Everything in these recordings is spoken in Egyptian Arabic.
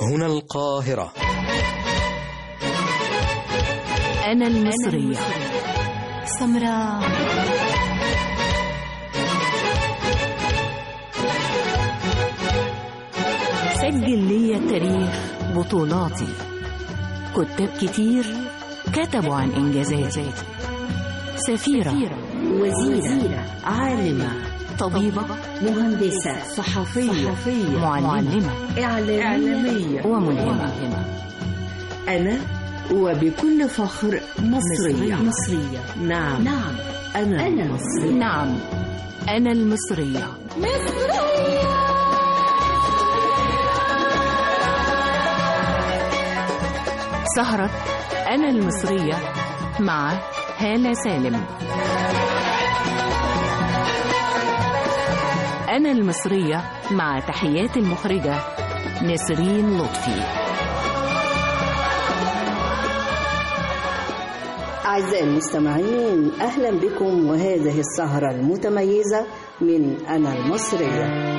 هنا القاهرة أنا المصرية سمراء سجل لي التاريخ بطولاتي كتاب كتير كتبوا عن إنجازاتي سفيرة وزيرة عالمة طبيبة مهندسة صحفية معلمة إعلامية وملهمة أنا وبكل فخر مصرية مصرية نعم نعم أنا, أنا مصرية نعم أنا المصرية سهرة أنا المصرية مع هالة سالم أنا المصرية مع تحيات المخرجة نسرين لطفي أعزائي المستمعين أهلا بكم وهذه السهرة المتميزة من أنا المصرية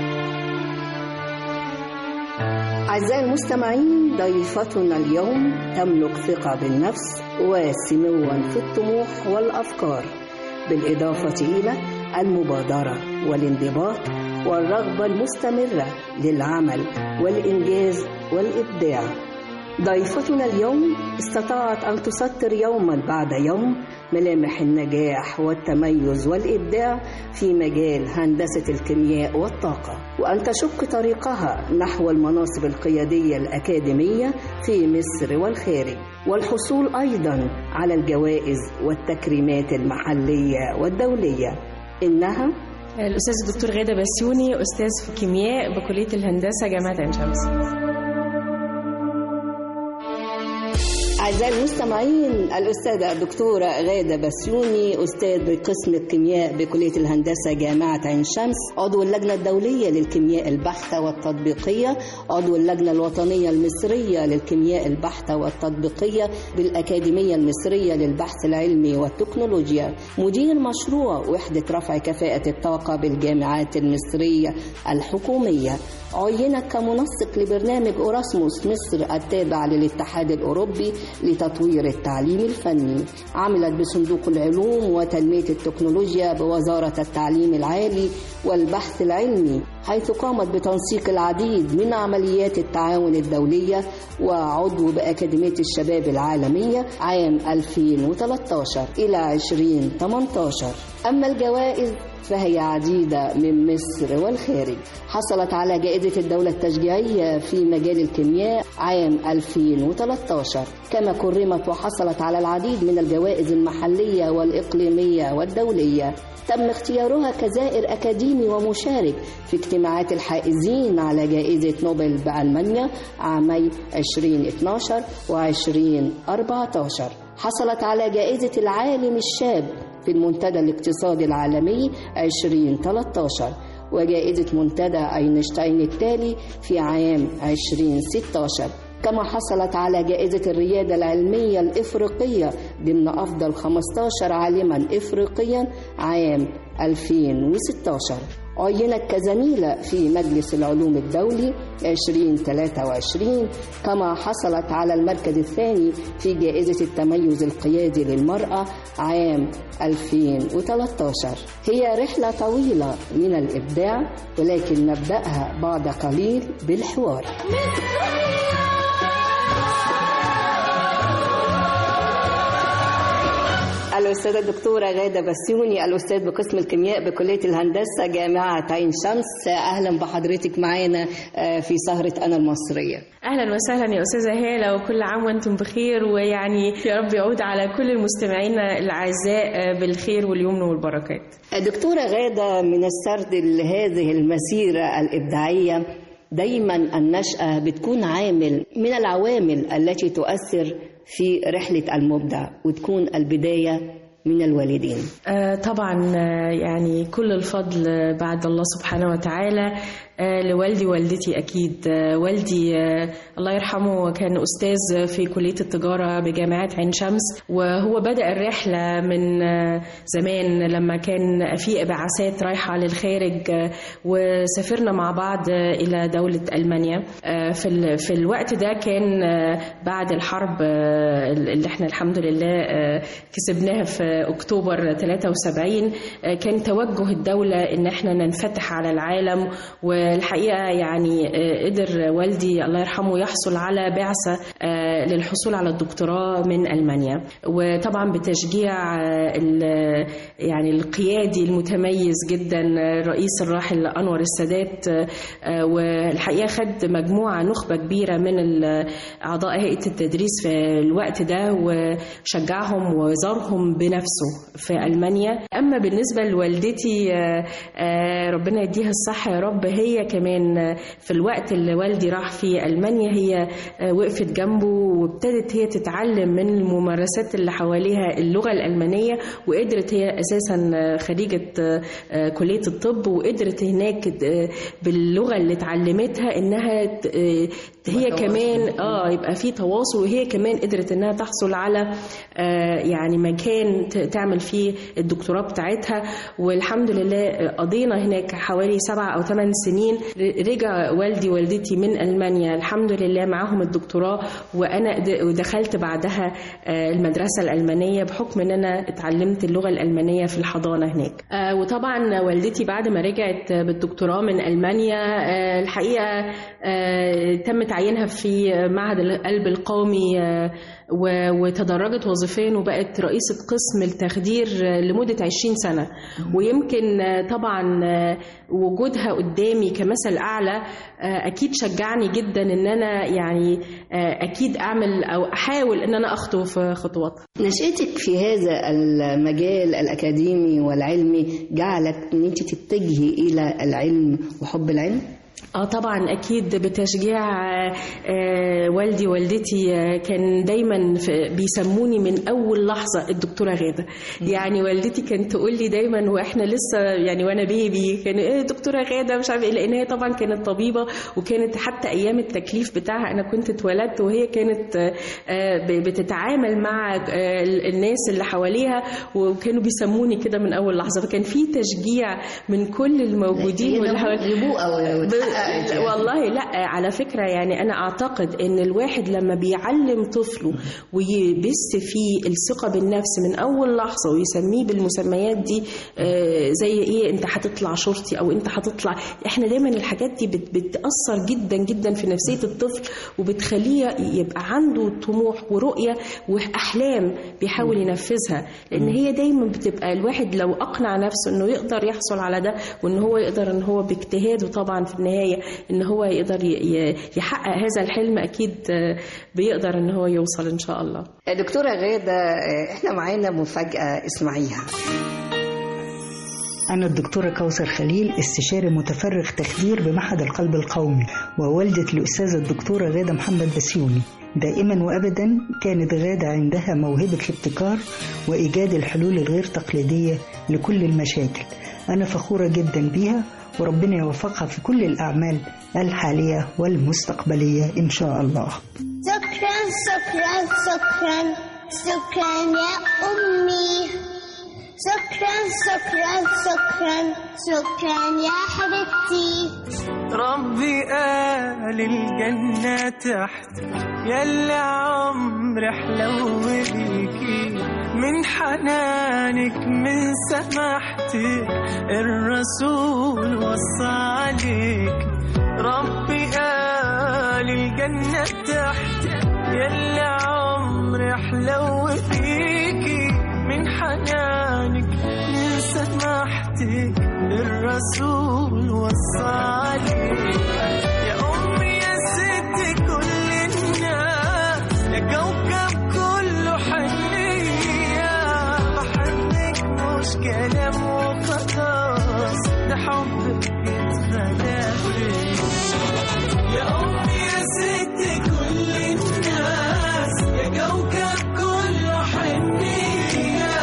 أعزائي المستمعين ضيفتنا اليوم تملك ثقة بالنفس وسموا في الطموح والأفكار بالإضافة إلى المبادرة والانضباط والرغبة المستمرة للعمل والإنجاز والإبداع ضيفتنا اليوم استطاعت أن تسطر يوما بعد يوم ملامح النجاح والتميز والإبداع في مجال هندسة الكيمياء والطاقة وأن تشق طريقها نحو المناصب القيادية الأكاديمية في مصر والخارج والحصول أيضا على الجوائز والتكريمات المحلية والدولية إنها الأستاذ الدكتور غادة بسيوني أستاذ في كيمياء بكلية الهندسة جامعة عين شمس أعزائي المستمعين الأستاذة الدكتورة غادة بسيوني أستاذ بقسم الكيمياء بكلية الهندسة جامعة عين شمس عضو اللجنة الدولية للكيمياء البحثة والتطبيقية عضو اللجنة الوطنية المصرية للكيمياء البحثة والتطبيقية بالأكاديمية المصرية للبحث العلمي والتكنولوجيا مدير مشروع وحدة رفع كفاءة الطاقة بالجامعات المصرية الحكومية عينت كمنسق لبرنامج أوراسموس مصر التابع للاتحاد الأوروبي لتطوير التعليم الفني عملت بصندوق العلوم وتنمية التكنولوجيا بوزارة التعليم العالي والبحث العلمي حيث قامت بتنسيق العديد من عمليات التعاون الدولية وعضو بأكاديمية الشباب العالمية عام 2013 إلى 2018 أما الجوائز فهي عديدة من مصر والخارج حصلت على جائزة الدولة التشجيعية في مجال الكيمياء عام 2013 كما كرمت وحصلت على العديد من الجوائز المحلية والإقليمية والدولية تم اختيارها كزائر أكاديمي ومشارك في اجتماعات الحائزين على جائزة نوبل بألمانيا عامي 2012 و2014 حصلت على جائزة العالم الشاب في المنتدى الاقتصادي العالمي 2013 وجائزة منتدى أينشتاين التالي في عام 2016 كما حصلت على جائزة الريادة العلمية الإفريقية ضمن أفضل 15 عالما إفريقيا عام 2016 عينت كزميلة في مجلس العلوم الدولي 2023 كما حصلت على المركز الثاني في جائزة التميز القيادي للمرأة عام 2013 هي رحلة طويلة من الإبداع ولكن نبدأها بعد قليل بالحوار الأستاذة الدكتورة غادة بسيوني الأستاذ بقسم الكيمياء بكلية الهندسة جامعة عين شمس أهلا بحضرتك معانا في سهرة أنا المصرية أهلا وسهلا يا أستاذة هالة وكل عام وأنتم بخير ويعني يا رب يعود على كل المستمعين الأعزاء بالخير واليمن والبركات دكتورة غادة من السرد لهذه المسيرة الإبداعية دايما النشأة بتكون عامل من العوامل التي تؤثر في رحلة المبدع وتكون البداية من الوالدين آه طبعا آه يعني كل الفضل بعد الله سبحانه وتعالى آه، لوالدي ووالدتي أكيد آه، والدي آه، الله يرحمه كان أستاذ في كلية التجارة بجامعة عين شمس وهو بدأ الرحلة من آه، زمان لما كان في بعثات رايحة للخارج آه، وسافرنا مع بعض آه، إلى دولة ألمانيا آه، في ال- في الوقت ده كان آه، بعد الحرب آه، اللي احنا الحمد لله آه، كسبناها في أكتوبر 73 آه، كان توجه الدولة إن احنا ننفتح على العالم والحقيقة يعني آه، قدر والدي الله يرحمه يحصل على بعثة آه، للحصول على الدكتوراه من ألمانيا وطبعا بتشجيع آه، ال- يعني القيادي المتميز جدا آه، الرئيس الراحل أنور السادات آه، آه، والحقيقة خد مجموعة نخبة كبيرة من ال- أعضاء هيئة التدريس في الوقت ده وشجعهم وزارهم بنفسه في ألمانيا أما بالنسبة لوالدتي آه، آه، ربنا يديها الصحة يا رب هي كمان آه، في الوقت اللي والدي راح فيه ألمانيا هي آه، وقفت جنبه وابتدت هي تتعلم من الممارسات اللي حواليها اللغة الألمانية وقدرت هي أساسا آه، خريجة آه، آه، كلية الطب وقدرت هناك آه، باللغة اللي اتعلمتها إنها ت- آه، هي كمان اه يبقى في تواصل وهي كمان قدرت انها تحصل على آه يعني مكان ت- تعمل فيه الدكتوراه بتاعتها والحمد لله آه، قضينا هناك حوالي سبع او ثمان سنين ر- رجع والدي والدتي من المانيا الحمد لله معاهم الدكتوراه وانا د- دخلت بعدها آه المدرسه الالمانيه بحكم ان انا اتعلمت اللغه الالمانيه في الحضانه هناك آه وطبعا والدتي بعد ما رجعت بالدكتوراه من المانيا آه الحقيقه آه تم تعيينها في معهد القلب القومي آه و- وتدرجت وظيفيا وبقت رئيسة قسم التخدير آه، لمدة 20 سنة ويمكن آه، طبعا آه، وجودها قدامي كمثل أعلى آه، أكيد شجعني جدا إن أنا يعني آه، أكيد أعمل أو أحاول إن أنا أخطو في خطواتها نشأتك في هذا المجال الأكاديمي والعلمي جعلك أن أنت تتجهي إلى العلم وحب العلم؟ اه طبعا اكيد بتشجيع آه، آه، والدي والدتي آه، كان دايما في- بيسموني من اول لحظه الدكتوره غاده يعني والدتي كانت تقول لي دايما واحنا لسه يعني وانا بيبي كان ايه دكتوره غاده مش عارفه ايه لان هي طبعا كانت طبيبه وكانت حتى ايام التكليف بتاعها انا كنت اتولدت وهي كانت آه، آه، ب- بتتعامل مع آه، الناس اللي حواليها وكانوا بيسموني كده من اول لحظه فكان في تشجيع من كل الموجودين واللي حواليا نبوءة وتحققت يعني. والله لا على فكرة يعني أنا أعتقد إن الواحد لما بيعلم طفله ويبث فيه الثقة بالنفس من أول لحظة ويسميه بالمسميات دي آه، زي إيه أنت هتطلع شرطي أو أنت هتطلع إحنا دايما الحاجات دي بت- بتأثر جدا جدا في نفسية الطفل وبتخليه يبقى عنده طموح ورؤية وأحلام بيحاول ينفذها لأن هي دايما بتبقى الواحد لو أقنع نفسه إنه يقدر يحصل على ده وإن هو يقدر إن هو باجتهاده طبعا في النهاية إن هو يقدر ي- ي- يحقق هذا الحلم أكيد آه، بيقدر إن هو يوصل إن شاء الله دكتورة غادة آه، احنا معانا مفاجأة اسمعيها أنا الدكتورة كوثر خليل استشاري متفرغ تخدير بمعهد القلب القومي ووالدة الأستاذة الدكتورة غادة محمد بسيوني دائما وأبدا كانت غادة عندها موهبة الابتكار وإيجاد الحلول الغير تقليدية لكل المشاكل أنا فخورة جدا بيها وربنا يوفقها في كل الأعمال الحالية والمستقبلية إن شاء الله شكرا شكرا شكرا شكرا يا أمي شكرا شكرا شكرا شكرا يا حبيبتي ربي قال الجنة تحت يلا عمري حلو بيكي من حنانك من سماحتك الرسول وصى عليك ربي قال الجنة تحت يلا عمري حلو بيكي من حنانك من سماحتك الرسول وصى عليك يا أمي يا ست كل الناس يا كوكب كله حنية بحبك مش كلام وخلاص ده حبك اتخلق يا أمي يا ست كل الناس يا كوكب كله حنية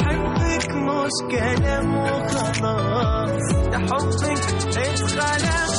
بحبك مش كلام وخلاص ده حبك اتخلق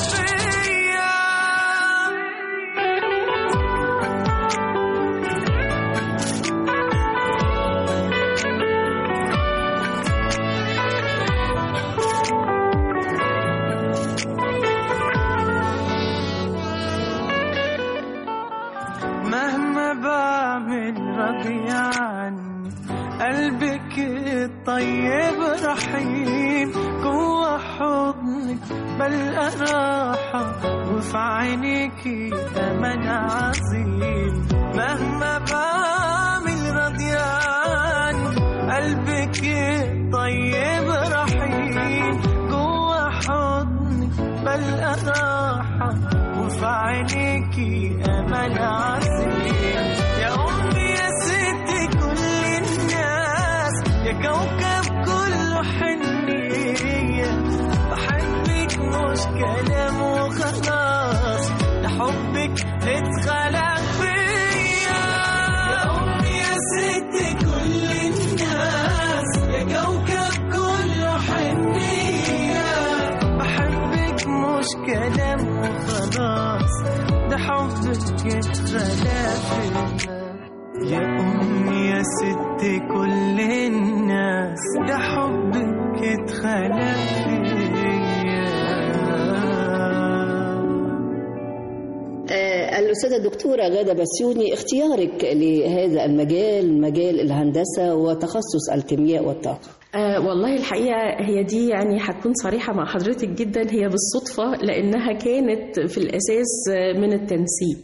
مهما بعمل راضي عني قلبك الطيب رحيم جوا حضنك بلقى راحة وفي عينيكي أمان عظيم مهما بعمل راضي عني قلبك الطيب رحيم جوا حضنك بلقى راحة وفي عينيكي أمل عظيم يا أمي يا ست كل الناس يا كوكب كله حنية بحبك مش كلام وخلاص ده حبك اتخلق فيا يا أمي يا ست كل الناس يا كوكب كله حنية بحبك مش كلام وخلاص ده حبك اتخلق فيا يا أمي يا ست كل الناس ده حبك اتخلق فيا آه، الأستاذة الدكتورة غادة بسيوني اختيارك لهذا المجال مجال الهندسة وتخصص الكيمياء والطاقة آه والله الحقيقة هي دي يعني هتكون صريحة مع حضرتك جدا هي بالصدفة لأنها كانت في الأساس آه، من التنسيق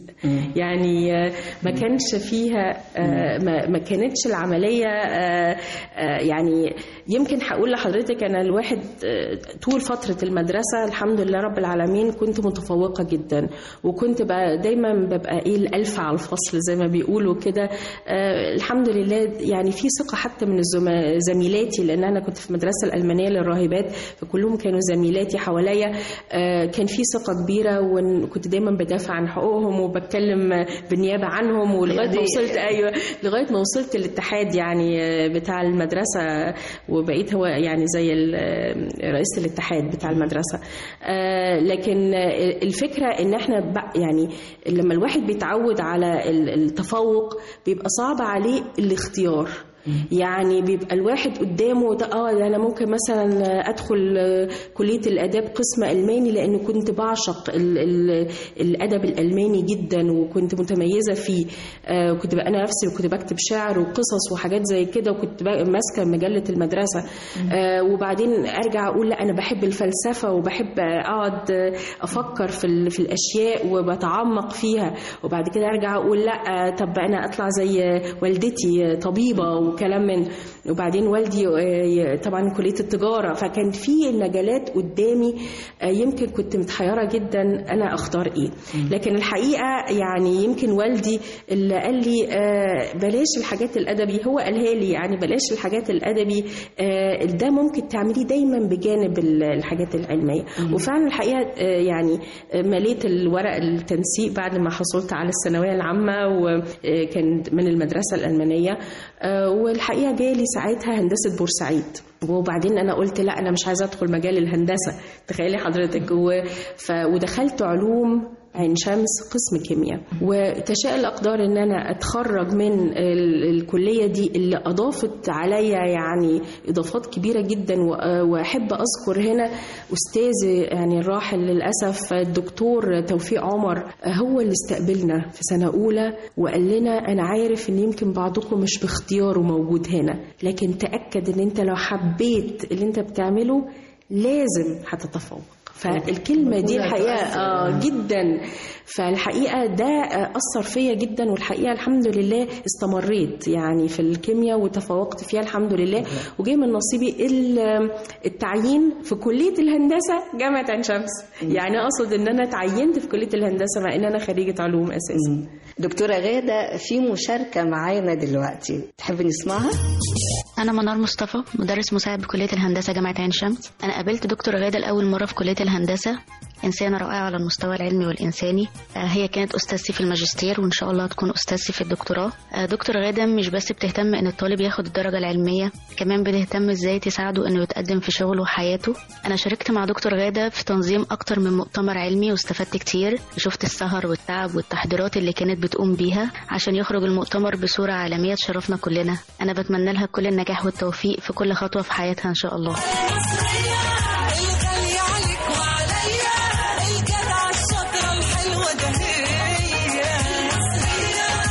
يعني آه، ما كانش فيها آه، ما ما كانتش العملية آه، آه، يعني يمكن هقول لحضرتك أنا الواحد آه، طول فترة المدرسة الحمد لله رب العالمين كنت متفوقة جدا وكنت بقى دايما ببقى إيه الألف على الفصل زي ما بيقولوا كده آه، الحمد لله يعني في ثقة حتى من الزما- زميلاتي لأن أنا كنت في المدرسة الألمانية للراهبات فكلهم كانوا زميلاتي حواليا آه، كان في ثقة كبيرة وكنت دايما بدافع عن حقوقهم وبتكلم بالنيابة عنهم ولغاية ما دي- وصلت أيوه لغاية ما وصلت الاتحاد يعني آه، بتاع المدرسة وبقيت هو يعني زي ال- آه، رئيس الاتحاد بتاع المدرسة آه، لكن آه، الفكرة إن إحنا بق- يعني لما الواحد بيتعود على ال- التفوق بيبقى صعب عليه الاختيار يعني بيبقى الواحد قدامه ده اه ده انا ممكن مثلا ادخل آه، كليه الاداب قسم الماني لان كنت بعشق ال ال الادب الالماني جدا وكنت متميزه فيه آه، وكنت بقى انا نفسي كنت بكتب شعر وقصص وحاجات زي كده وكنت بقى ماسكه مجله المدرسه آه، وبعدين ارجع اقول لا انا بحب الفلسفه وبحب اقعد آه، افكر في ال- في الاشياء وبتعمق فيها وبعد كده ارجع اقول لا آه، طب انا اطلع زي والدتي آه، طبيبه وكلام من وبعدين والدي آه، طبعا كليه التجاره فكان في مجالات قدامي آه، يمكن كنت متحيره جدا انا اختار ايه لكن الحقيقه يعني يمكن والدي اللي قال لي آه، بلاش الحاجات الادبي هو قالها لي يعني بلاش الحاجات الادبي آه، ده ممكن تعمليه دايما بجانب ال- الحاجات العلميه وفعلا الحقيقه آه، يعني آه، مليت الورق التنسيق بعد ما حصلت على الثانويه العامه وكان من المدرسه الالمانيه آه، والحقيقه جالي ساعتها هندسه بورسعيد وبعدين انا قلت لا انا مش عايزه ادخل مجال الهندسه تخيلي حضرتك و... ف... ودخلت علوم عين شمس قسم كيمياء وتشاء الأقدار إن أنا أتخرج من ال- الكلية دي اللي أضافت عليا يعني إضافات كبيرة جدا و- وأحب أذكر هنا أستاذي يعني الراحل للأسف الدكتور توفيق عمر هو اللي استقبلنا في سنة أولى وقال لنا أنا عارف إن يمكن بعضكم مش باختياره موجود هنا لكن تأكد إن أنت لو حبيت اللي أنت بتعمله لازم هتتفوق فالكلمة دي الحقيقة آه جدا فالحقيقة ده آه، أثر فيا جدا والحقيقة الحمد لله استمريت يعني في الكيمياء وتفوقت فيها الحمد لله وجاي من نصيبي ال- التعيين في كلية الهندسة جامعة عين شمس يعني أقصد إن أنا تعينت في كلية الهندسة مع إن أنا خريجة علوم أساسا دكتورة غادة في مشاركة معانا دلوقتي تحب نسمعها؟ أنا منار مصطفى مدرس مساعد بكلية الهندسة جامعة عين شمس أنا قابلت دكتور غادة لأول مرة في كلية الهندسة إنسانة رائعة على المستوى العلمي والإنساني آه، هي كانت أستاذتي في الماجستير وإن شاء الله هتكون أستاذتي في الدكتوراه آه، دكتور غادة مش بس بتهتم إن الطالب ياخد الدرجة العلمية كمان بتهتم إزاي تساعده إنه يتقدم في شغله وحياته أنا شاركت مع دكتور غادة في تنظيم أكتر من مؤتمر علمي واستفدت كتير شفت السهر والتعب والتحضيرات اللي كانت بتقوم بيها عشان يخرج المؤتمر بصورة عالمية تشرفنا كلنا أنا بتمنى لها كل النجاح والتوفيق في كل خطوة في حياتها إن شاء الله الغالية عليك وعليا الجدعة الشاطرة الحلوة ده هي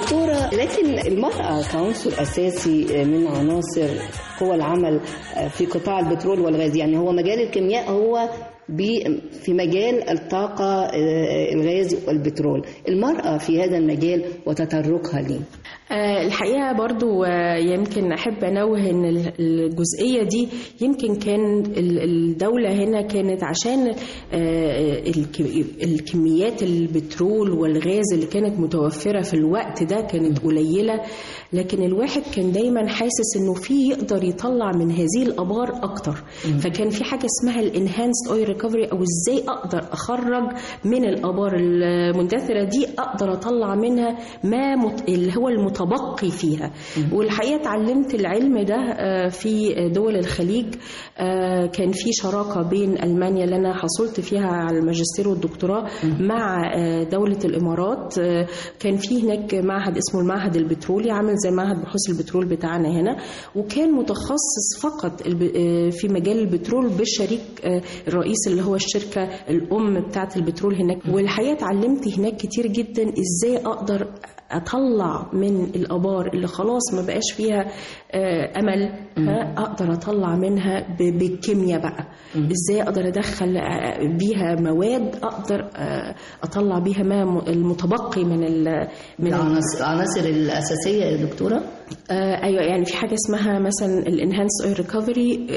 دكتورة لكن المرأة كعنصر أساسي من عناصر قوى العمل في قطاع البترول والغاز يعني هو مجال الكيمياء هو ب- في مجال الطاقة آه، الغاز والبترول المرأة في هذا المجال وتطرقها ليه آه، الحقيقة برضو آه، يمكن أحب أنوه أن ال- الجزئية دي يمكن كان ال- الدولة هنا كانت عشان آه، الك- الكميات البترول والغاز اللي كانت متوفرة في الوقت ده كانت قليلة لكن الواحد كان دايما حاسس انه في يقدر يطلع من هذه الابار اكتر فكان في حاجه اسمها الانهانسد اويل ريكفري او ازاي اقدر اخرج من الابار المندثره دي اقدر اطلع منها ما مت... اللي هو المتبقي فيها والحقيقه اتعلمت العلم ده آه، في دول الخليج آه، كان في شراكه بين المانيا اللي انا حصلت فيها على الماجستير والدكتوراه مع آه، دوله الامارات آه، كان في هناك معهد اسمه المعهد البترولي عامل زي معهد بحوث البترول بتاعنا هنا وكان متخصص فقط الب- آه، في مجال البترول بالشريك آه، الرئيس اللي هو الشركه الام بتاعه البترول هناك والحقيقه اتعلمت هناك كتير جدا ازاي اقدر اطلع من الابار اللي خلاص ما بقاش فيها آه، امل ها اقدر اطلع منها ب- بالكيمياء بقى ازاي اقدر ادخل آه، بيها مواد اقدر آه، اطلع بيها ما م- المتبقي من ال من ال- العناصر العناصر الأساسية يا دكتورة آه ايوه يعني في حاجه اسمها مثلا الانهانس اويل ريكفري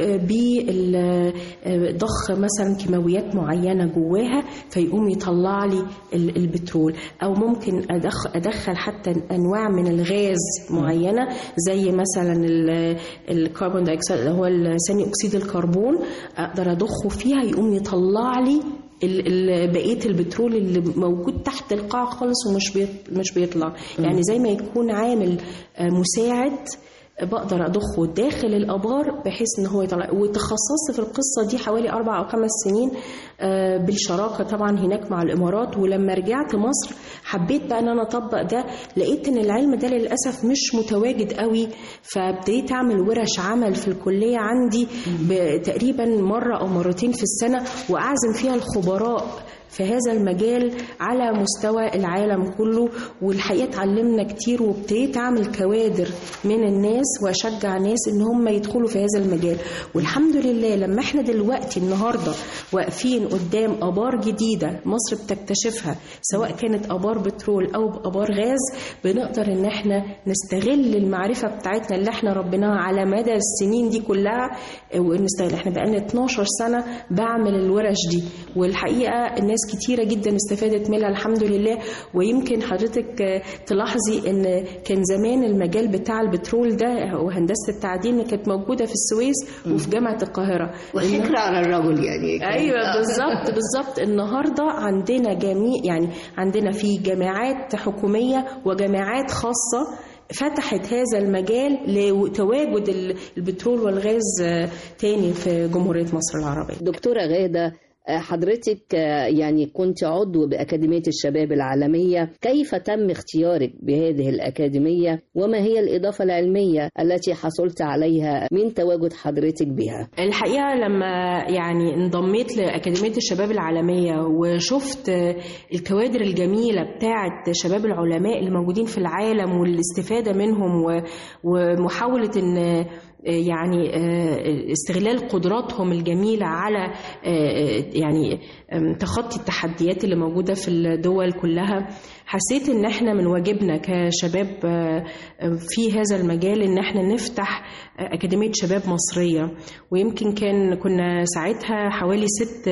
بضخ مثلا كيماويات معينه جواها فيقوم يطلع لي ال- البترول او ممكن أدخ ادخل حتى انواع من الغاز معينه زي مثلا ال- الكربون دايوكسيد اللي هو ثاني اكسيد الكربون اقدر اضخه فيها يقوم يطلع لي ال- ال- بقيه البترول اللي موجود تحت القاع خالص ومش بيط مش بيطلع يعني زي ما يكون عامل آه، مساعد بقدر اضخه داخل الابار بحيث ان هو يطلع وتخصصت في القصه دي حوالي اربع او خمس سنين آه، بالشراكه طبعا هناك مع الامارات ولما رجعت مصر حبيت بقى ان انا اطبق ده لقيت ان العلم ده للاسف مش متواجد قوي فابتديت اعمل ورش عمل في الكليه عندي ب- تقريبا مره او مرتين في السنه واعزم فيها الخبراء في هذا المجال على مستوى العالم كله والحقيقه اتعلمنا كتير وابتديت اعمل كوادر من الناس واشجع ناس ان هم يدخلوا في هذا المجال والحمد لله لما احنا دلوقتي النهارده واقفين قدام ابار جديده مصر بتكتشفها سواء كانت ابار بترول او ابار غاز بنقدر ان احنا نستغل المعرفه بتاعتنا اللي احنا ربيناها على مدى السنين دي كلها ونستغل احنا بقالنا 12 سنه بعمل الورش دي والحقيقه الناس كتيره جدا استفادت منها الحمد لله ويمكن حضرتك آه، تلاحظي ان كان زمان المجال بتاع البترول ده وهندسه التعدين كانت موجوده في السويس وفي جامعه القاهره وحكر على الرجل يعني كان- ايوه بالظبط بالظبط النهارده عندنا جميع يعني عندنا في جامعات حكوميه وجامعات خاصه فتحت هذا المجال لتواجد ال- البترول والغاز آه، تاني في جمهوريه مصر العربيه دكتورة غادة آه، حضرتك آه، يعني كنت عضو بأكاديمية الشباب العالمية كيف تم اختيارك بهذه الأكاديمية وما هي الإضافة العلمية التي حصلت عليها من تواجد حضرتك بها الحقيقة لما يعني انضميت لأكاديمية الشباب العالمية وشفت الكوادر الجميلة بتاعة شباب العلماء اللي موجودين في العالم والاستفادة منهم و- ومحاولة ان يعني استغلال قدراتهم الجميلة على يعني تخطي التحديات اللي موجودة في الدول كلها حسيت ان احنا من واجبنا كشباب في هذا المجال ان احنا نفتح اكاديميه شباب مصريه ويمكن كان كنا ساعتها حوالي ست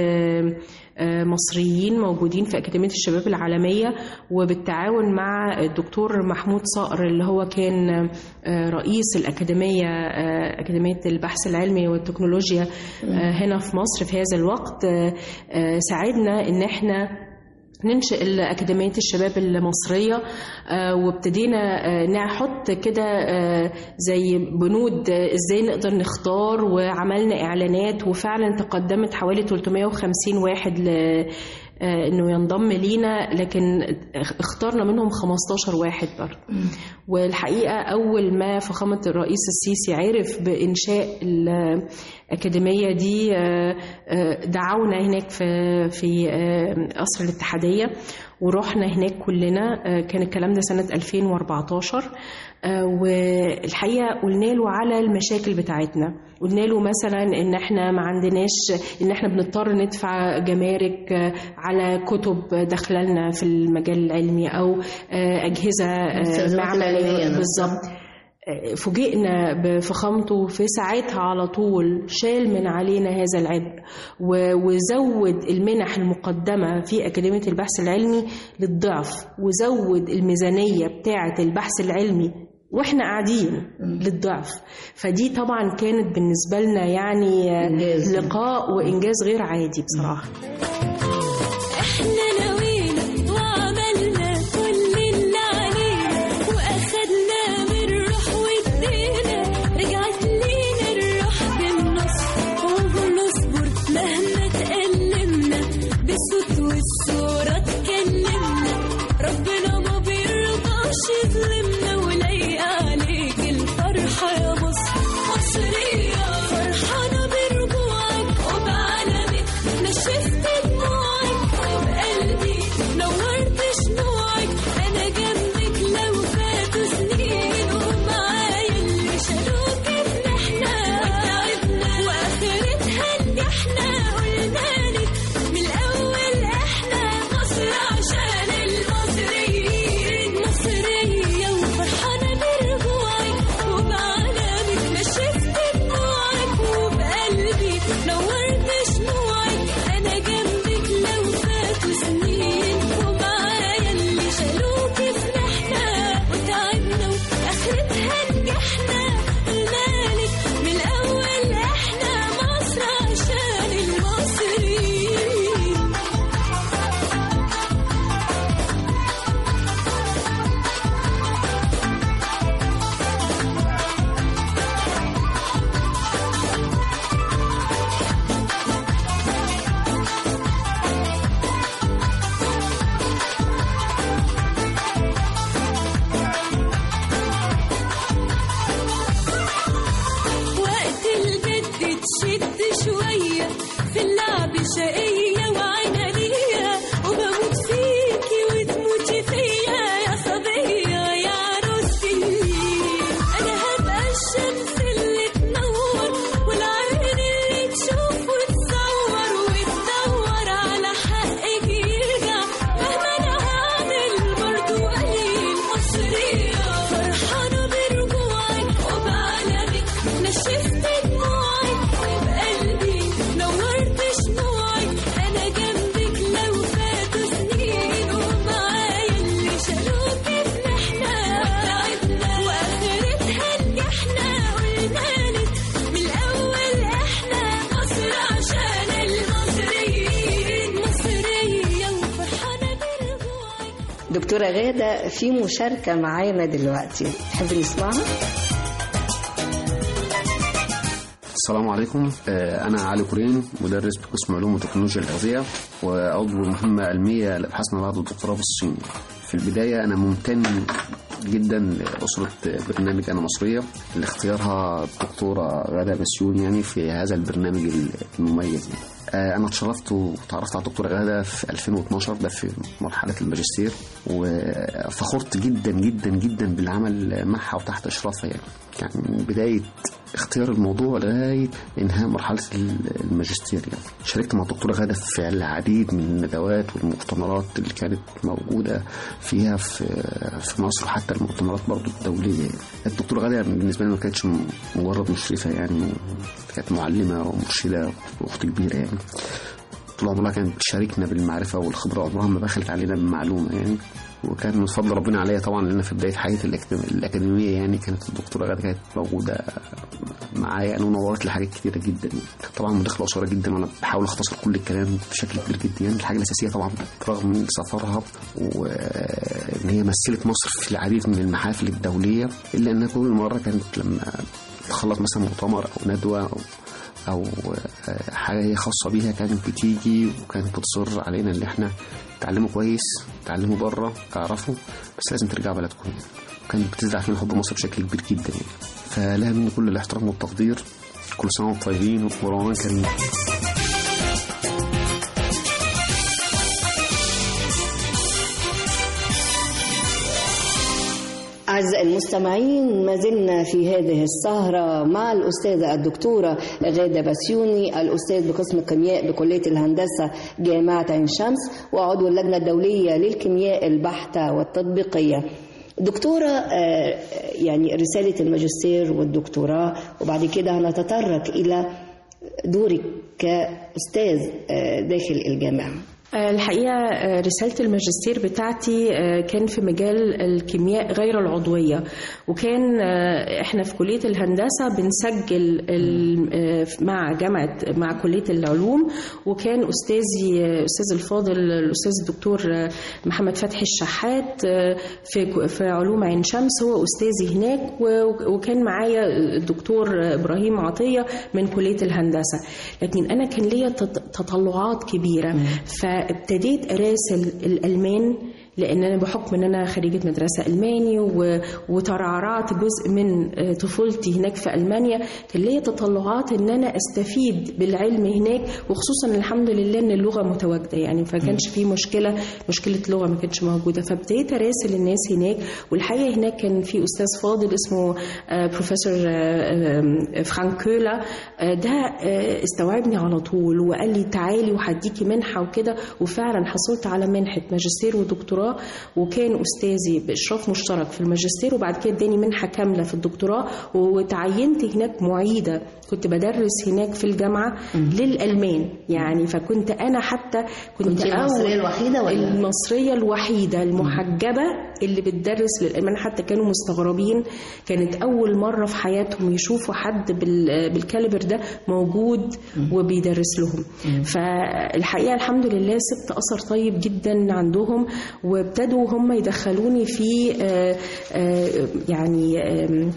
مصريين موجودين في أكاديمية الشباب العالمية وبالتعاون مع الدكتور محمود صقر اللي هو كان رئيس الأكاديمية أكاديمية البحث العلمي والتكنولوجيا هنا في مصر في هذا الوقت ساعدنا إن احنا ننشئ أكاديمية الشباب المصرية وابتدينا نحط كده زي بنود ازاي نقدر نختار وعملنا اعلانات وفعلا تقدمت حوالي 350 واحد ل انه ينضم لينا لكن اخترنا منهم 15 واحد برضه والحقيقه اول ما فخامه الرئيس السيسي عرف بانشاء الأكاديمية دي آه، آه، دعونا هناك في في آه، قصر الاتحادية ورحنا هناك كلنا آه، كان الكلام ده سنة 2014 آه، والحقيقة قلنا له على المشاكل بتاعتنا قلنا له مثلا ان احنا ما عندناش ان احنا بنضطر ندفع جمارك آه، على كتب داخله لنا في المجال العلمي او آه، اجهزه آه، المستلزمات العلمية معمليه نفسها. بالظبط فوجئنا بفخامته في ساعتها على طول شال من علينا هذا العبء و- وزود المنح المقدمة في أكاديمية البحث العلمي للضعف وزود الميزانية بتاعة البحث العلمي واحنا قاعدين للضعف فدي طبعا كانت بالنسبة لنا يعني إنجاز. لقاء وإنجاز غير عادي بصراحة احنا نوينا وعملنا كل اللي علينا واخدنا من روح ودينا رجعت لينا الروح بالنصر وبنصبر مهما تألمنا بالصوت والصورة تكلمنا ربنا ما بيرضاش يظلمنا ولايق عليك الفرحة يا مصر مصرية فرحانة برجوعك وبعلمك نشفت دموعك وبقلبي نورت شموعك أنا جنبك لو فاتوا سنين ومعايا اللي شالوك إن إحنا تعبنا وآخرتها نجحنا قلنالك من الأول إحنا مصر عشان المصريين مصرية وفرحانة برجوعك وبعلمك نشفت دموعك وبقلبي نورت شموعك أنا جنبك لو فاتوا سنين ومعايا اللي شالوك فرحنا وتعبنا وآخرتها نجحنا قلنالك من الأول إحنا مصر عشان المصريين وقت الجد تشد شوية في اللعب شقية وعنانية وبموت فيكي وتموتي فيا يا صبية يا عروستي أنا هبقى الشمس اللي تنور والعين اللي تشوف وتصور وتدور على حقك يرجع مهما أنا هعمل برضو قليل مصرية فرحانة برجوعك وبعلمك نشفت دموعك وبقلبي نورت شموعك أنا جنبك لو فاتوا سنين ومعايا اللي شالوك فرحنا وتعبنا وآخرتها نجحنا قلنالك من الأول إحنا مصر عشان المصريين مصرية وفرحانة برجوعك دكتورة غادة في مشاركة معانا دلوقتي تحب نسمعها؟ السلام عليكم آه، أنا علي كورين مدرس بقسم علوم وتكنولوجيا الأغذية وعضو مهمة علمية لأبحاث ما بعد الدكتوراه في الصين في البداية أنا ممتن جدا لأسرة برنامج أنا مصرية لاختيارها الدكتورة غادة بسيون يعني في هذا البرنامج المميز آه، أنا اتشرفت وتعرفت على الدكتورة غادة في 2012 ده في مرحلة الماجستير وفخرت جدا جدا جدا بالعمل معها وتحت إشرافها يعني كان من بداية اختيار الموضوع لغاية إنهاء مرحلة الماجستير يعني شاركت مع الدكتورة غادة في العديد من الندوات والمؤتمرات اللي كانت موجودة فيها في في مصر وحتى المؤتمرات برضو الدولية يعني. الدكتورة غادة بالنسبة لي ما كانتش مجرد مشرفة يعني كانت معلمة ومرشدة وأخت كبيرة يعني طول عمرها كانت تشاركنا بالمعرفة والخبرة عمرها ما بخلت علينا بمعلومة يعني وكان من فضل ربنا عليا طبعا لان في بدايه حياتي الأكاديم- الاكاديميه يعني كانت الدكتوره غاده كانت موجوده معايا انا ونورت لي حاجات كتيره جدا طبعا مداخله قصيره جدا وانا بحاول اختصر كل الكلام بشكل كبير جدا يعني الحاجه الاساسيه طبعا رغم من سفرها وان هي مثلت مصر في العديد من المحافل الدوليه الا انها كل مره كانت لما تخلص مثلا مؤتمر او ندوه او او آه، حاجه هي خاصه بيها كانت بتيجي وكانت بتصر علينا ان احنا تعلموا كويس تعلموا بره تعرفوا بس لازم ترجعوا بلدكم يعني. وكانت بتزرع فينا حب مصر بشكل كبير جدا يعني فلها مني كل الاحترام والتقدير كل سنة وانتم طيبين ورمضان كريم أعزائي المستمعين ما زلنا في هذه السهرة مع الأستاذة الدكتورة غادة بسيوني الأستاذ بقسم الكيمياء بكلية الهندسة جامعة عين شمس وعضو اللجنة الدولية للكيمياء البحتة والتطبيقية دكتورة آه، يعني رسالة الماجستير والدكتوراه وبعد كده هنتطرق إلى دورك كأستاذ آه، داخل الجامعة آه، الحقيقة آه، رسالة الماجستير بتاعتي آه، كان في مجال الكيمياء غير العضوية وكان آه، احنا في كلية الهندسة بنسجل ال- آه، مع جامعة مع كلية العلوم وكان أستاذي آه، أستاذ الفاضل الأستاذ الدكتور آه، محمد فتحي الشحات آه، في في علوم عين شمس هو أستاذي هناك و- وكان معايا الدكتور إبراهيم عطية من كلية الهندسة لكن أنا كان ليا تط- تطلعات كبيرة فابتديت أراسل الألمان لان انا بحكم ان انا خريجه مدرسه الماني و- وترعرعت جزء من آه، طفولتي هناك في المانيا كان ليا تطلعات ان انا استفيد بالعلم هناك وخصوصا الحمد لله ان اللغه متواجده يعني ما كانش في مشكله مشكله لغه ما كانتش موجوده فابتديت اراسل الناس هناك والحقيقه هناك كان في استاذ فاضل اسمه آه، بروفيسور آه، آه، فرانك كولا آه، ده آه، استوعبني على طول وقال لي تعالي وهديكي منحه وكده وفعلا حصلت على منحه ماجستير ودكتوراه وكان استاذي باشراف مشترك في الماجستير وبعد كده اداني منحه كامله في الدكتوراه وتعينت هناك معيده كنت بدرس هناك في الجامعه للالمان يعني فكنت انا حتى كنت, كنت المصرية الوحيدة ولا؟ المصريه الوحيده المحجبه اللي بتدرس للالمان حتى كانوا مستغربين كانت اول مره في حياتهم يشوفوا حد بال- بالكاليبر ده موجود وبيدرس لهم فالحقيقه الحمد لله سبت اثر طيب جدا عندهم وابتدوا هم يدخلوني في آه، آه، يعني آم،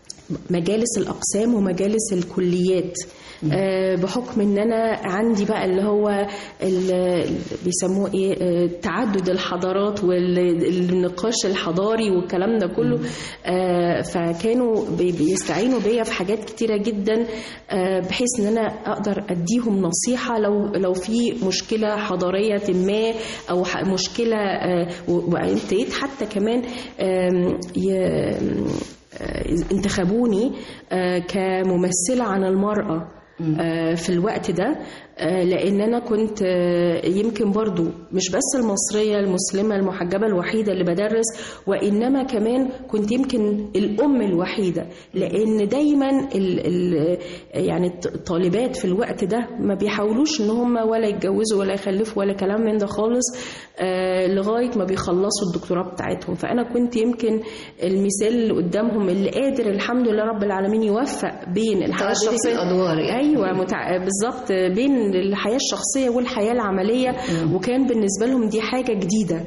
مجالس الأقسام ومجالس الكليات آه، بحكم ان انا عندي بقى اللي هو ال- بيسموه ايه آه، تعدد الحضارات والنقاش الحضاري والكلام ده كله آه، فكانوا بي- بيستعينوا بيا في حاجات كتيره جدا آه، بحيث ان انا اقدر اديهم نصيحه لو لو في مشكله حضاريه ما او ح- مشكله آه، و- وابتديت حتى كمان آم، ي- آه، انتخبوني آه، كممثلة عن المرأة آه، في الوقت ده آه، لان انا كنت آه، يمكن برضو مش بس المصريه المسلمه المحجبه الوحيده اللي بدرس وانما كمان كنت يمكن الام الوحيده لان دايما ال ال يعني الط- الطالبات في الوقت ده ما بيحاولوش ان هم ولا يتجوزوا ولا يخلفوا ولا كلام من ده خالص آه، لغايه ما بيخلصوا الدكتوراه بتاعتهم فانا كنت يمكن المثال اللي قدامهم اللي قادر الحمد لله رب العالمين يوفق بين الحياه تعددي الشخصيه الأدوار يعني. ايوه متع... بالظبط بين الحياه الشخصيه والحياه العمليه وكان بالنسبه لهم دي حاجه جديده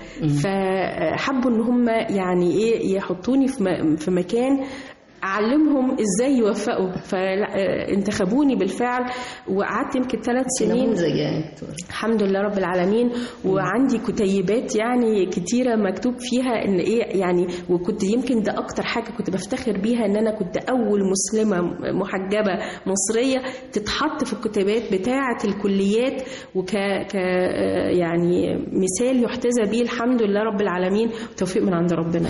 فحبوا ان هم يعني ايه يحطوني في, م... في مكان اعلمهم ازاي يوفقوا فانتخبوني بالفعل وقعدت يمكن ثلاث سنين نموذج يعني دكتور الحمد لله رب العالمين وعندي كتيبات يعني كتيره مكتوب فيها ان ايه يعني وكنت يمكن ده اكتر حاجه كنت بفتخر بيها ان انا كنت اول مسلمه محجبه مصريه تتحط في الكتيبات بتاعه الكليات وك ك يعني مثال يحتذى به الحمد لله رب العالمين وتوفيق من عند ربنا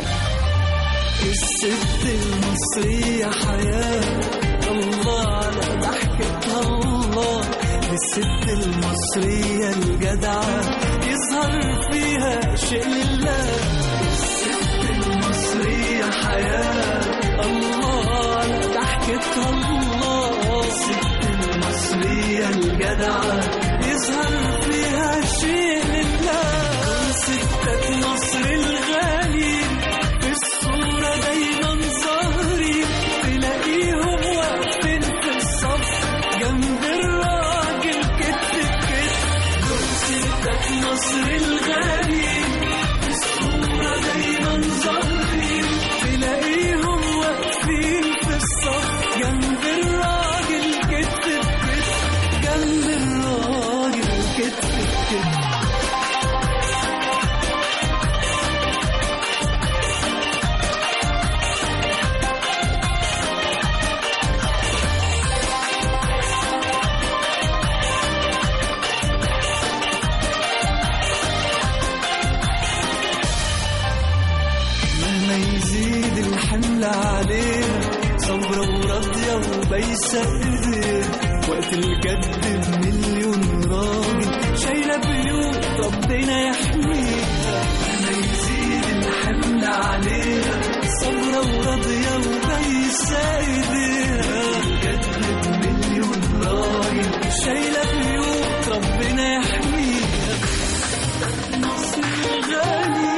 الست المصرية حياة الله على ضحكتها الله الست المصرية الجدعة يظهر فيها شيء لله الست المصرية حياة الله على ضحكتها الله الست المصرية الجدعة يظهر فيها شيء لله ستات مصر الغاليين في الصورة دايما ظاهرين تلاقيهم واقفين في الصف جنب الراجل كتف بكتف دول ستات مصر الغاليين في الصورة دايما ظاهرين تلاقيهم واقفين في الصف جنب الراجل كتف بكتف جنب الراجل كتف بكتف وبايسة ايديها وقت الجد بمليون راجل شايلة بيوت ربنا يحميها ما يزيد الحمل عليها صبرة وراضية وبايسة ايديها جد بمليون راجل شايلة بيوت ربنا يحميها مصر غالي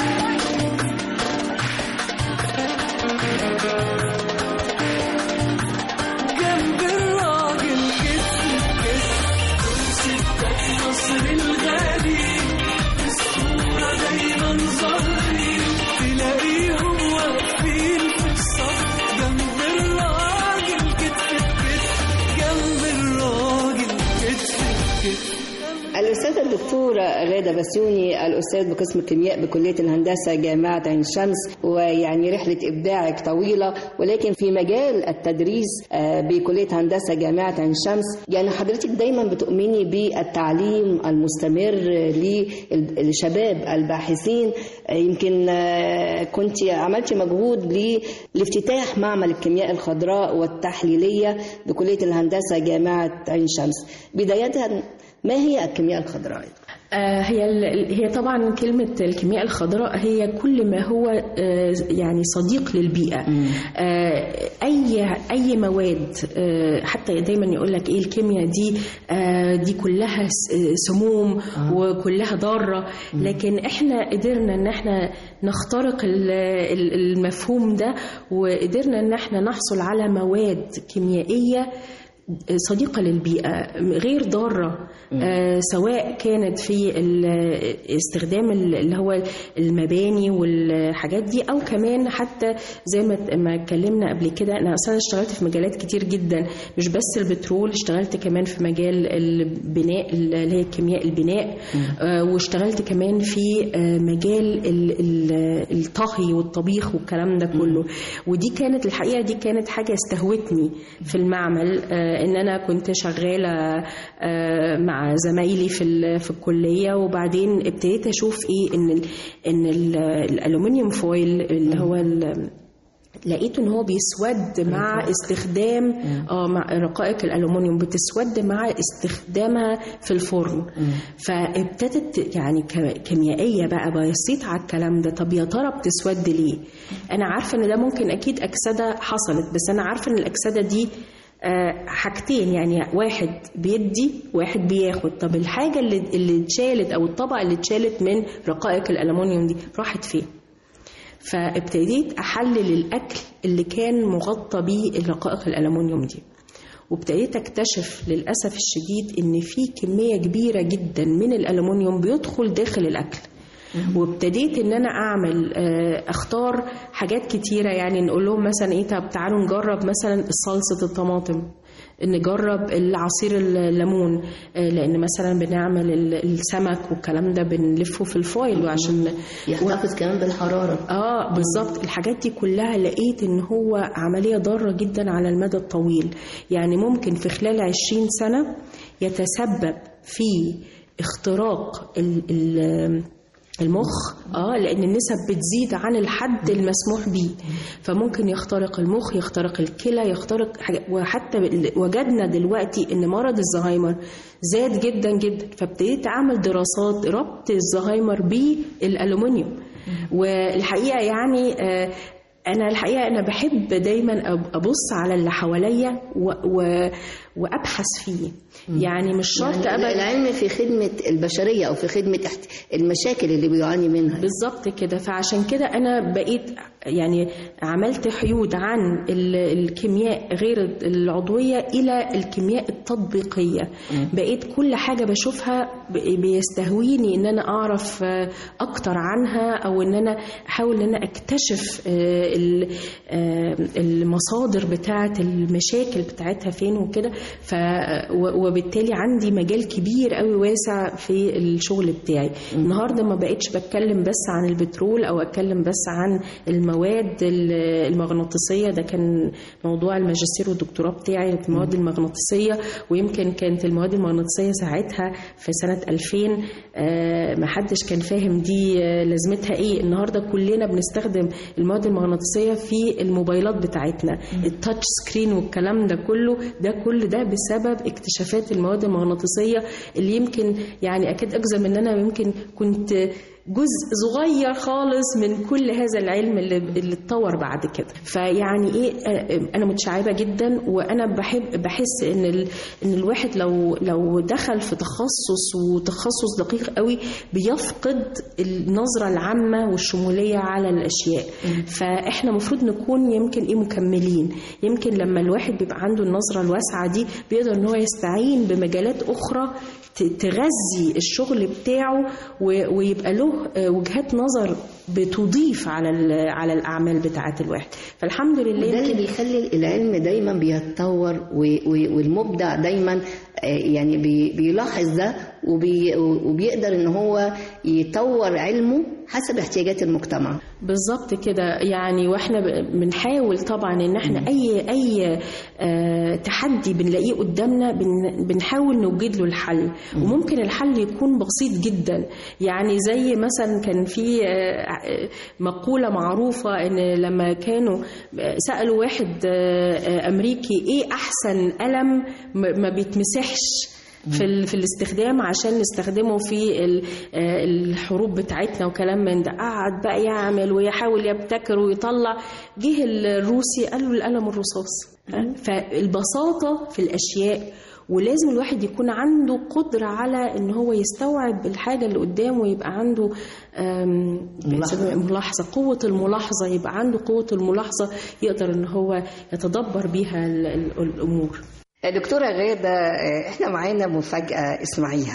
جنب الراجل كتف بكتف ستك مصر الغالي في الصورة دايما ظاهرين تلاقيهم واقفين في الصف جنب الراجل كتف بكتف جنب الراجل كتف بكتف الأستاذة الدكتورة غادة بسيوني الأستاذ بقسم الكيمياء بكلية الهندسة جامعة عين شمس ويعني رحلة إبداعك طويلة ولكن في مجال التدريس آه، بكلية هندسة جامعة عين شمس يعني حضرتك دايما بتؤمني بالتعليم المستمر للشباب الباحثين آه، يمكن آه، كنت عملتي مجهود لافتتاح معمل الكيمياء الخضراء والتحليلية بكلية الهندسة جامعة عين شمس بداية ما هي الكيمياء الخضراء؟ آه، هي ال- هي طبعا كلمة الكيمياء الخضراء هي كل ما هو آه، يعني صديق للبيئة آه، أي أي مواد آه، حتى دايما يقول لك إيه الكيمياء دي آه، دي كلها س- آه، سموم وكلها ضارة لكن إحنا قدرنا إن إحنا نخترق ال- ال- المفهوم ده وقدرنا إن إحنا نحصل على مواد كيميائية صديقة للبيئة غير ضارة آه، سواء كانت في ال- استخدام ال- اللي هو المباني والحاجات دي أو كمان حتى زي ما ما اتكلمنا قبل كده أنا أصلا اشتغلت في مجالات كتير جدا مش بس البترول اشتغلت كمان في مجال البناء اللي هي كيمياء البناء آه، واشتغلت كمان في آه، مجال ال- ال- الطهي والطبيخ والكلام ده كله ودي كانت الحقيقة دي كانت حاجة استهوتني في المعمل آه، ان انا كنت شغالة آه، مع زمايلي في ال- في الكلية وبعدين ابتديت اشوف ايه ان ال ان ال- الالومنيوم فويل اللي هو ال- لقيت ان هو بيسود مع استخدام اه مع رقائق الالومنيوم بتسود مع استخدامها في الفرن فابتدت يعني ك- كيميائيه بقى بصيت على الكلام ده طب يا ترى بتسود ليه انا عارفه ان ده ممكن اكيد اكسده حصلت بس انا عارفه ان الاكسده دي آه، حاجتين يعني واحد بيدي واحد بياخد طب الحاجه اللي اللي اتشالت او الطبقه اللي اتشالت من رقائق الالومنيوم دي راحت فين فابتديت احلل الاكل اللي كان مغطى بيه الرقائق الالومنيوم دي وابتديت اكتشف للاسف الشديد ان في كميه كبيره جدا من الالومنيوم بيدخل داخل الاكل وابتديت ان انا اعمل آه، اختار حاجات كتيره يعني نقول لهم مثلا ايه طب تعالوا نجرب مثلا صلصه الطماطم نجرب العصير الليمون آه، لان مثلا بنعمل ال- السمك والكلام ده بنلفه في الفويل وعشان يحتفظ كمان بالحرارة اه بالظبط الحاجات دي كلها لقيت ان هو عمليه ضاره جدا على المدى الطويل يعني ممكن في خلال 20 سنه يتسبب في اختراق ال ال المخ اه لان النسب بتزيد عن الحد المسموح به فممكن يخترق المخ يخترق الكلى يخترق حاجة وحتى ال- وجدنا دلوقتي ان مرض الزهايمر زاد جدا جدا فابتديت اعمل دراسات ربط الزهايمر بالالومنيوم والحقيقه يعني آه انا الحقيقه انا بحب دايما أب- ابص على اللي حواليا و... و... وابحث فيه يعني مش شرط يعني ابدا العلم في خدمة البشرية أو في خدمة احت- المشاكل اللي بيعاني منها بالظبط كده فعشان كده انا بقيت يعني عملت حيود عن ال- الكيمياء غير العضويه الى الكيمياء التطبيقيه بقيت كل حاجه بشوفها ب- بيستهويني ان انا اعرف آه، اكتر عنها او ان انا احاول ان انا اكتشف آه، ال- آه، المصادر بتاعه المشاكل بتاعتها فين وكده ف و- وبالتالي عندي مجال كبير قوي واسع في الشغل بتاعي النهارده ما بقتش بتكلم بس عن البترول او اتكلم بس عن المواد ال- المغناطيسيه ده كان موضوع الماجستير والدكتوراه بتاعي في المواد المغناطيسيه ويمكن كانت المواد المغناطيسيه ساعتها في سنه 2000 آه، ما حدش كان فاهم دي آه، لازمتها ايه النهارده كلنا بنستخدم المواد المغناطيسيه المغناطيسيه في الموبايلات بتاعتنا التاتش سكرين والكلام ده كله ده كل ده بسبب اكتشافات المواد المغناطيسيه اللي يمكن يعني اكاد اجزم ان انا يمكن كنت جزء صغير خالص من كل هذا العلم اللي اللي اتطور بعد كده فيعني ايه آه، انا متشعبه جدا وانا بحب بحس ان ال... ان الواحد لو لو دخل في تخصص وتخصص دقيق قوي بيفقد النظره العامه والشموليه على الاشياء فاحنا المفروض نكون يمكن ايه مكملين يمكن لما الواحد بيبقى عنده النظره الواسعه دي بيقدر ان هو يستعين بمجالات اخرى ت- تغذي الشغل بتاعه و- ويبقى له آه، وجهات نظر بتضيف على ال- على الاعمال بتاعه الواحد فالحمد لله وده اللي يمكن- بيخلي العلم دايما بيتطور و- و- والمبدع دايما آه، يعني بي- بيلاحظ ده وبي- وبيقدر ان هو يطور علمه حسب احتياجات المجتمع بالظبط كده يعني واحنا ب- بنحاول طبعا ان احنا اي اي آه، تحدي بنلاقيه قدامنا بن- بنحاول نوجد له الحل وممكن الحل يكون بسيط جدا يعني زي مثلا كان في آه، آه، مقولة معروفة ان لما كانوا آه، سألوا واحد آه، آه، امريكي ايه احسن قلم م- ما بيتمسحش في ال- في الاستخدام عشان نستخدمه في ال- آه، الحروب بتاعتنا وكلام من ده قعد بقى يعمل ويحاول يبتكر ويطلع جه الروسي قال له القلم الرصاص آه، فالبساطة في الأشياء ولازم الواحد يكون عنده قدرة على ان هو يستوعب الحاجة اللي قدامه ويبقى عنده آم، ملاحظة. ملاحظة قوة الملاحظة يبقى عنده قوة الملاحظة يقدر ان هو يتدبر بيها ال- ال- الأمور دكتورة غادة آه، احنا معانا مفاجأة اسمعيها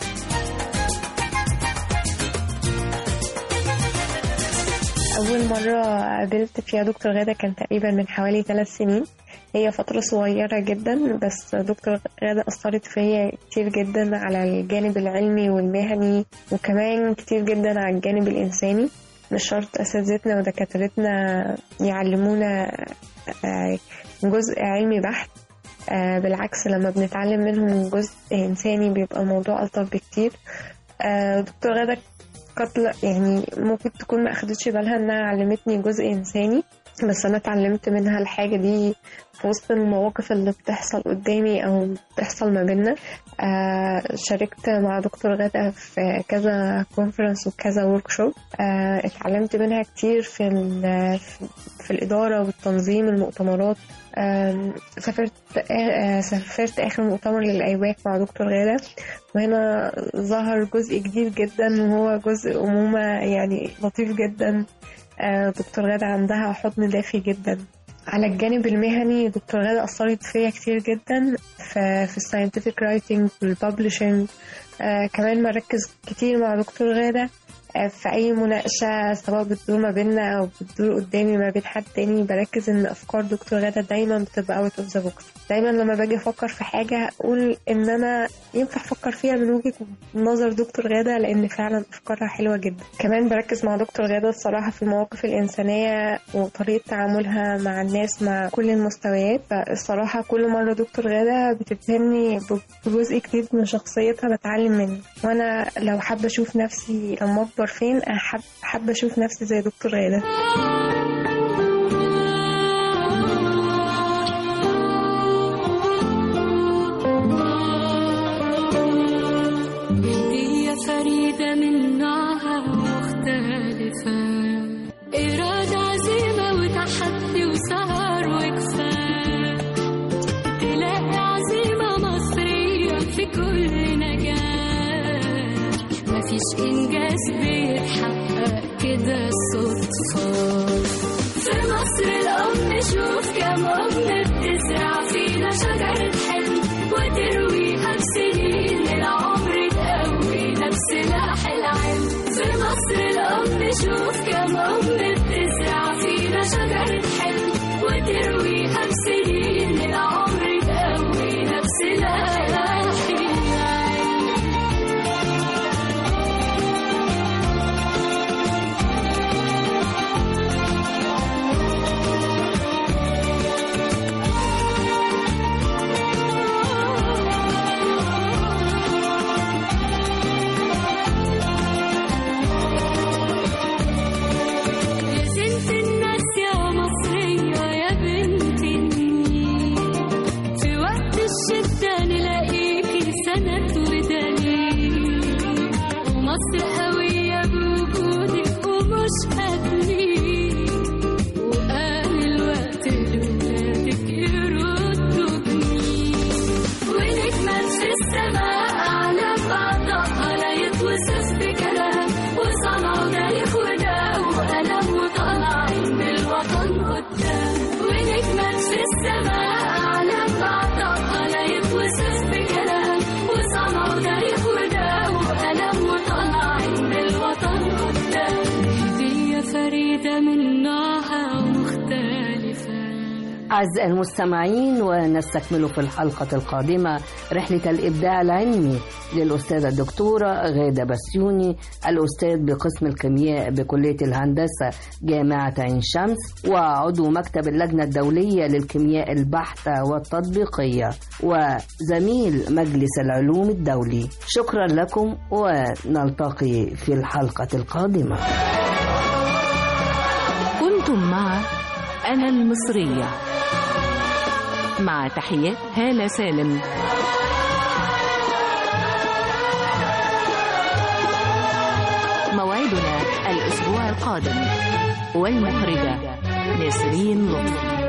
أول مرة قابلت فيها دكتور غادة كان تقريبا من حوالي ثلاث سنين هي فترة صغيرة جدا بس دكتور غادة أثرت فيا كتير جدا على الجانب العلمي والمهني وكمان كتير جدا على الجانب الإنساني مش شرط أساتذتنا ودكاترتنا يعلمونا آه، جزء علمي بحت آه، بالعكس لما بنتعلم منهم جزء إنساني بيبقى الموضوع ألطف بكتير آه، دكتور غادة قد يعني ممكن تكون ما أخدتش بالها إنها علمتني جزء إنساني بس أنا اتعلمت منها الحاجة دي في وسط المواقف اللي بتحصل قدامي أو بتحصل ما بينا آه شاركت مع دكتور غادة في كذا كونفرنس وكذا ورك شوب آه اتعلمت منها كتير في, ال- في الإدارة والتنظيم المؤتمرات آم، سافرت آه، سافرت آخر مؤتمر للأيواك مع دكتور غادة وهنا ظهر جزء جديد جدا وهو جزء أمومة يعني لطيف جدا آه، دكتور غادة عندها حضن دافي جدا على الجانب المهني دكتور غادة أثرت فيا كتير جدا في, في الساينتفك رايتنج والببلشنج آه كمان مركز كتير مع دكتور غادة آه في أي مناقشة سواء بتدور ما بيننا أو بتدور قدامي ما بين حد تاني بركز إن أفكار دكتور غادة دايما بتبقى أوت أوف ذا بوكس دايما لما باجي أفكر في حاجة أقول إن أنا ينفع أفكر فيها من وجهة نظر دكتور غادة لأن فعلا أفكارها حلوة جدا كمان بركز مع دكتور غادة الصراحة في المواقف الإنسانية وطريقة تعاملها مع الناس مع كل المستويات فالصراحة كل مرة دكتور غادة بتبهرني بجزء جديد من شخصيتها بتعلم منه وأنا لو حابة أشوف نفسي لما أكبر فين أحب حابة أشوف نفسي زي دكتور غادة هي فريدة من نوعها مختلفة إرادة عزيمة وتحدي وسهر وكفاح تلاقي عزيمة مصرية في كل نجاح مفيش إنجاز بيتحقق كده صدفة في مصر الأم شوف كم أم بتزرع فينا شجرة حلم وترويها بسنين العمر تقوينا بسلاح العلم في مصر الأم شوف كم أم بتزرع فينا شجرة حلم وترويها بسنين العمر تقوينا بسلاح العلم يا زنت الناس يا مش هتنيك وقال الوقت لولادك يردوا جميل ونجمة في السماء أعلى بعضها لا يتوصف بكلام وصنعوا تاريخ وده وقلم وطالعين بالوطن قدام ونجمة في السماء أعلى بعضها لا يتوصف بكلام وصنعوا تاريخ وده وقلم وطالعين بالوطن قدام هدية فريدة من نوعها ومختلفة أعزائي المستمعين ونستكمل في الحلقة القادمة رحلة الإبداع العلمي للأستاذة الدكتورة غادة بسيوني الأستاذ بقسم الكيمياء بكلية الهندسة جامعة عين شمس وعضو مكتب اللجنة الدولية للكيمياء البحتة والتطبيقية وزميل مجلس العلوم الدولي شكرا لكم ونلتقي في الحلقة القادمة كنتم مع أنا المصرية مع تحيات هالة سالم موعدنا الأسبوع القادم والمخرجة نسرين لطفي